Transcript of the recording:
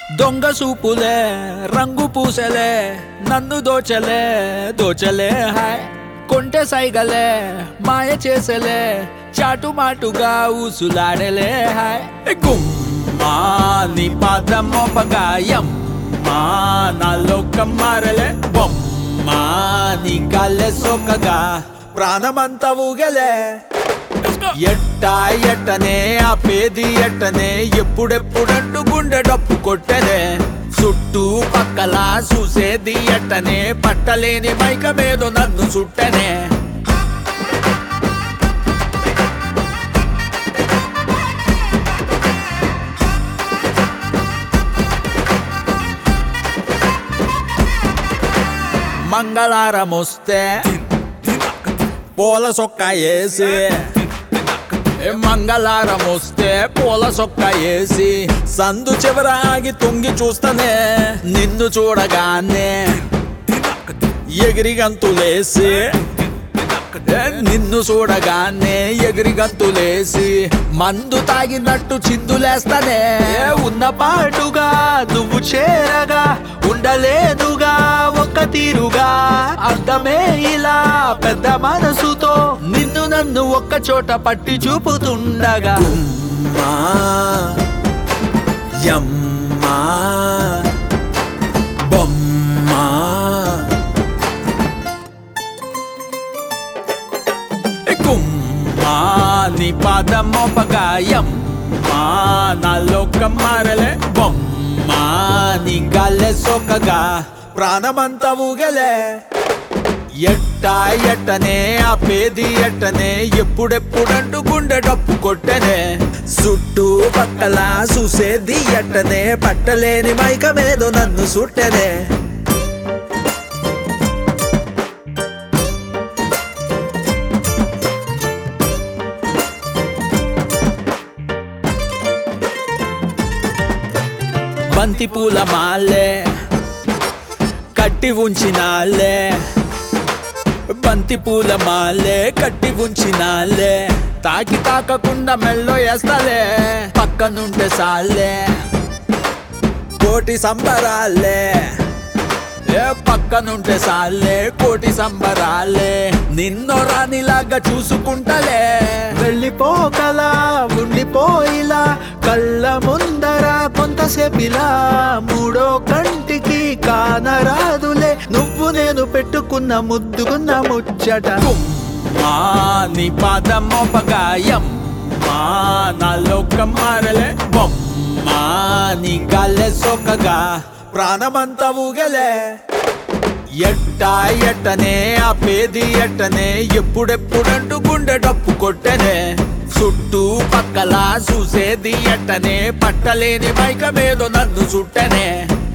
దొంగ సూపులే రంగు పూసలే నన్ను దోచలే దోచలే హాయ్ కొంటె సైగలే మాయ చేసలే చాటు మాటుగా ఊసులాడలే హాయ్ గుమ్మా నీ పాదం మోపగాయం మా నాలో కమ్మారలే బొమ్మా నీ కాళ్ళే సోకగా ప్రాణమంతా ఊగలే ఎట్టా ఎట్టనే ఆపేది ఎట్టనే ఎప్పుడెప్పుడంటూ గుండె డప్పు కొట్టనే చుట్టూ పక్కల చూసేది ఎట్టనే పట్టలేని మైకమేదో నన్ను చుట్టనే మంగళారం వస్తే పూల సొక్క వేసి ఏ మంగళారం వస్తే పూల సొక్క వేసి సందు చివర ఆగి తొంగి చూస్తానే నిన్ను చూడగానే ఎగిరి గంతులేసి ఏ నిన్ను చూడగానే ఎగిరి గంతులేసి మందు తాగినట్టు చిందులేస్తానే ఉన్న పాటుగా నువ్వు చేరగా ఉండలేనుగా ఒక్క తీరుగా అర్థమే ఇలా పెద్ద మనసుతో నిన్ను నన్ను ఒక్క చోట పట్టి చూపుతుండగా అమ్మా, యమ్మా, బొమ్మా కుమ్మా నీ పాదం మోపగాయం మా నాలో కమ్మారలే బొమ్మా నీ గాల్లే సోకగా ప్రాణమంతా ఊగలే ఎట్టా ఎట్టనే ఆపేది ఎట్టనే ఎప్పుడెప్పుడంటూ గుండె డప్పు కొట్టనే చుట్టూ పక్కల చూసేది ఎట్టనే పట్టలేని మైకమేదో నన్ను సుట్టనే బంతి పూల మాలే కట్టి ఉంచినాలే బంతి పూల మాలే కట్టి ఉంచినాలే తాకి తాకకుండా మెల్లో వేస్తాలే పక్కనుంటే సాలే కోటి సంబరాలే ఏ పక్కనుంటే సాలే కోటి సంబరాలే నిన్నో రానిలాగా చూసుకుంటలే వెళ్ళిపోకలా ఉండిపోయిలా కళ్ళ ముందర కొంతసేపిలా మూడో కంటికి కానరాదులే నువ్వు నేను పెట్టుకున్న ముద్దుకున్న ముచ్చట మా నీ పాదం మోపగాయం మా నాలో కమ్మారలే బొమ్మా నీ గాల్లే సోకగా ప్రాణమంతా ఊగలే ఎట్టా ఎట్టనే ఆపేది ఎట్టనే ఎప్పుడెప్పుడంటూ గుండె డప్పు కొట్టనే చుట్టూ పక్కల చూసేది ఎట్టనే పట్టలేని మైకమేదో నన్ను చుట్టనే